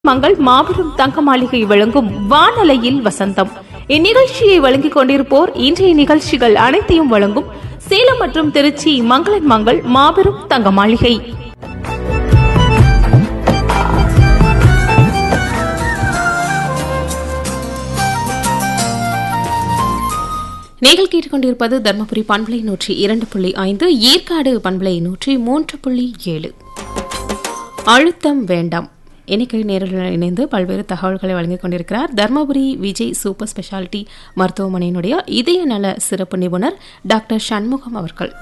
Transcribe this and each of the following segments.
மங்கள் மாபெரும் தங்க மாளிகை வழங்கும் வானலையில் வசந்தம் இந்நிகழ்ச்சியை வழங்கிக் கொண்டிருப்போர் இன்றைய நிகழ்ச்சிகள் அனைத்தையும் வழங்கும் சேலம் மற்றும் திருச்சி மங்களன் மங்கள் மாபெரும் தங்க மாளிகை நீங்கள் கேட்டுக்கொண்டிருப்பது தர்மபுரி பண்பலை நூற்றி இரண்டு புள்ளி ஐந்து ஏற்காடு பண்பலை நூற்றி மூன்று புள்ளி ஏழு அழுத்தம் வேண்டாம் இன்னைக்கு நேரில் இணைந்து பல்வேறு தகவல்களை வழங்கிக் கொண்டிருக்கிறார் தர்மபுரி விஜய் சூப்பர் ஸ்பெஷாலிட்டி மருத்துவமனையினுடைய இதய நல சிறப்பு நிபுணர் டாக்டர் சண்முகம் அவர்கள்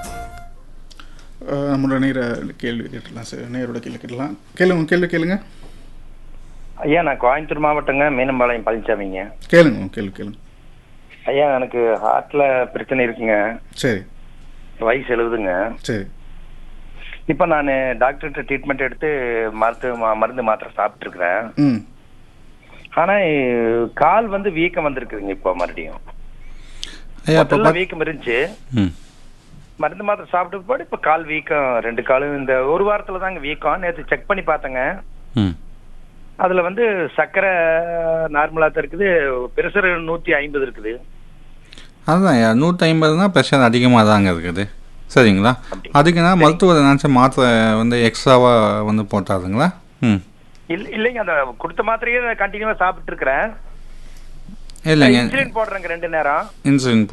அஹ் நம்மளோட நேர கேள்வி கேட்டுடலாம் சார் நேரோட கேள்வி கேட்டலாம் கேளுங்க கேள்வி கேளுங்க ஐயா நான் கோயம்புத்தூர் மாவட்டங்க மீனம்பாளையம் பழனிசாமிங்க கேளுங்க உங்க கேள்வி கேளுங்க ஐயா எனக்கு ஹார்ட்ல பிரச்சனை இருக்குங்க சரி வயசு எழுதுங்க சரி இப்போ நான் டாக்டர்கிட்ட ட்ரீட்மெண்ட் எடுத்து மருத்துவ மா- மருந்து மாத்திரை சாப்பிட்டுருக்குறேன் ம் ஆனால் கால் வந்து வீக்கம் வந்திருக்குதுங்க இப்போ மறுபடியும் ஐயா இப்போ முதல்ல வீக்கம் இருந்துச்சு ம் மருந்து மாத்திரை சாப்பிட்டு போது இப்போ கால் வீக்கம் ரெண்டு காலும் இந்த ஒரு வாரத்தில் தாங்க வீக்கம் நேற்று செக் பண்ணி பார்த்தேங்க ம் அதில் வந்து சர்க்கரை நார்மலாக தான் இருக்குது ப்ரெஷர் நூற்றி ஐம்பது இருக்குது அதுதான் ஐயா நூற்றி ஐம்பதுனா ப்ரெஷர் அதிகமாக தாங்க இருக்குது சரிங்களா அப்படி. அதுக்குன்னா மருத்துவர் நினச்ச மாத்திரை வந்து எக்ஸ்ட்ராவாக வந்து போட்டாருங்களா ம் இல்ல இல்லைங்க அந்த கொடுத்த மாத்திரையே கண்டினியூவா சாப்பிட்டு இருக்கிறேன் இல்லைங்க இன்சுலின் போடுறேங்க ரெண்டு நேரம் இன்சுலின்